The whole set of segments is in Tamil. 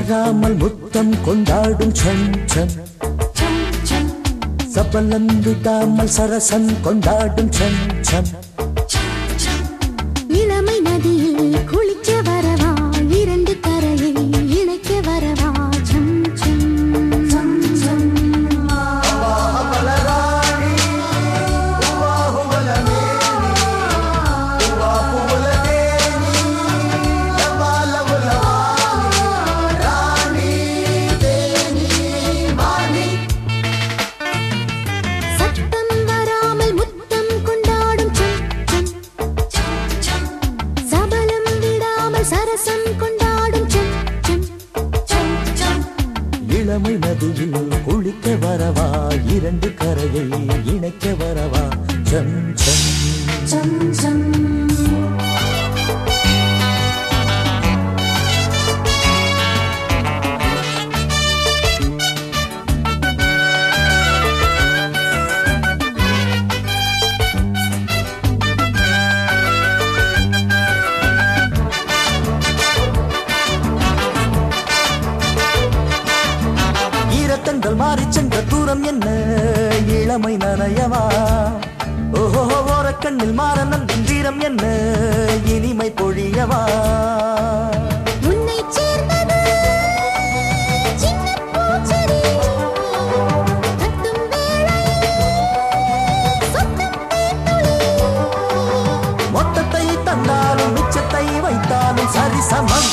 வராமல் முத்தம் கொண்டாடும் சம் சம் சபலம் விடாமல் சரசம் கொண்டாடும் சம் சம் இளமை நதியில் குளிக்க வரவா இரண்டு கரையை இணைக்க வரவா சம் சம் சம் சம் சத்தம் வராமல் முத்தம் கொண்டாடும் சம் சம் சபலம் விடாமல் சரசம் கொண்டாடும் சம் சம் சம் சம் இளமை நதியில் குளிக்க வரவா இரண்டு கரையை இணைக்க வரவா சம் சம் சம் சம் ஈரத்தங்கள் மாறிச் சென்ற தூரம் என்ன இளமை நனையவா ஓஹோ ஓரக்கண்ணில் மாற நந்தின் வீரம் என்ன இனிமை பொழியவா உன்னை சேர்ந்தது சின்ன பூச்செடி கட்டும் வேளையில் சொத்தம் தேன்துளி மொத்தத்தை தந்தாலும் மிச்சத்தை வைத்தாலும் சரிசமம்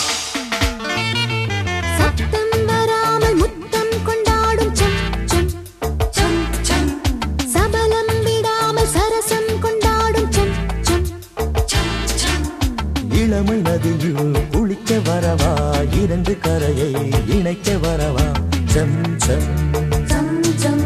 சத்தம் வராமல் முத்தம் கொண்டாடும் சம் சம் சம் சம் சபலம் விடாமல் சரசம் கொண்டாடும் சம் சம் சம் சம் இளமை நதியில் குளிக்க வரவா இரண்டு கரையை இணைக்க வரவா சம் சம் சம் சம்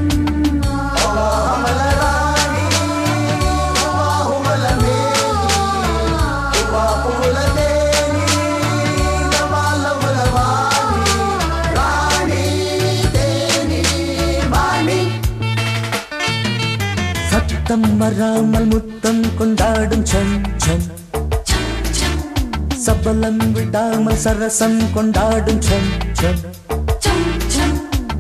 சத்தம் வராமல் முத்தம் கொண்டாடும் சம் சம் சபலம் விடாமல் சரசம் கொண்டாடும் சம் சம் சம் சம்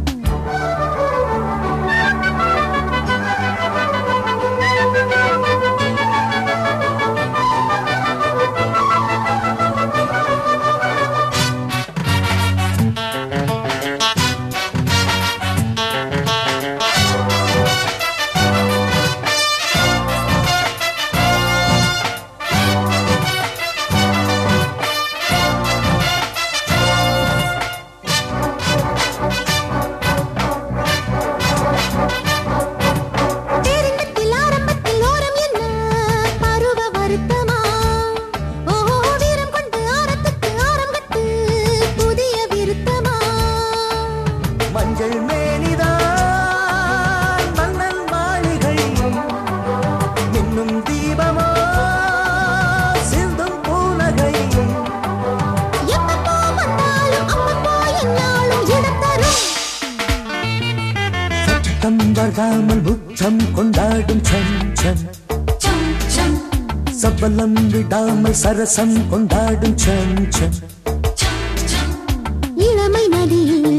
பேரின்பத்தில் ஆரம்பத்தில் ஓரம் என்ன பருவ வருத்தமா ஓஹோ வீரம் கொண்டு ஆரத்துக்கு ஆரம் கட்டு புதிய விருத்தமா மஞ்சள் மேனிதான் மன்னன் மாளிகை மின்னும் தீபமோ சிந்தும் பூனகை எப்பப்போ வந்தாலும் அப்பப்போ என்னாலும் இடம் தரும் சத்தம் வராமல் முத்தம் கொண்டாடும் சம் சம் சம் சம் சபலம் விடாமல் சரசம் கொண்டாடும் சம் சம் இளமை நதியில்